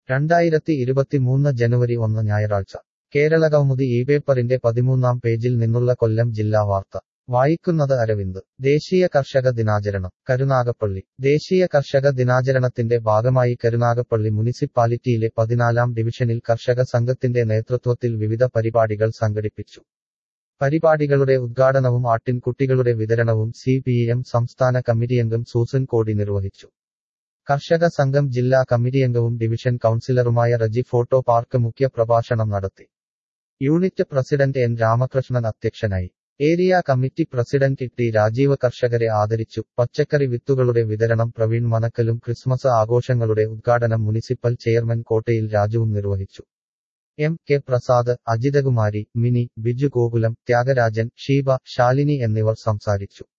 രണ്ടായിരത്തി ഇരുപത്തിമൂന്ന് ജനുവരി ഒന്ന് ഞായറാഴ്ച കേരള കൗമുദി ഈ പേപ്പറിന്റെ പതിമൂന്നാം പേജിൽ നിന്നുള്ള കൊല്ലം ജില്ലാ വാർത്ത വായിക്കുന്നത് അരവിന്ദ് ദേശീയ കർഷക ദിനാചരണം കരുനാഗപ്പള്ളി ദേശീയ കർഷക ദിനാചരണത്തിന്റെ ഭാഗമായി കരുനാഗപ്പള്ളി മുനിസിപ്പാലിറ്റിയിലെ പതിനാലാം ഡിവിഷനിൽ കർഷക സംഘത്തിന്റെ നേതൃത്വത്തിൽ വിവിധ പരിപാടികൾ സംഘടിപ്പിച്ചു പരിപാടികളുടെ ഉദ്ഘാടനവും ആട്ടിൻകുട്ടികളുടെ വിതരണവും സി പി എം സംസ്ഥാന കമ്മിറ്റിയംഗം സൂസൻ കോടി നിർവഹിച്ചു കർഷക സംഘം ജില്ലാ കമ്മിറ്റിയംഗവും ഡിവിഷൻ കൌൺസിലറുമായ റജി ഫോട്ടോ പാർക്ക് മുഖ്യ പ്രഭാഷണം നടത്തി യൂണിറ്റ് പ്രസിഡന്റ് എൻ രാമകൃഷ്ണൻ അധ്യക്ഷനായി area committee president T Rajeev കർഷകരെ ആദരിച്ചു പച്ചക്കറി വിത്തുകളുടെ വിതരണം പ്രവീൺ മനക്കലും ക്രിസ്മസ് ആഘോഷങ്ങളുടെ ഉദ്ഘാടനം മുനിസിപ്പൽ ചെയർമാൻ കോട്ടയിൽ രാജുവും നിർവഹിച്ചു എം കെ പ്രസാദ് അജിതകുമാരി മിനി ബിജു ഗോകുലം ത്യാഗരാജൻ ഷീബ ശാലിനി എന്നിവർ സംസാരിച്ചു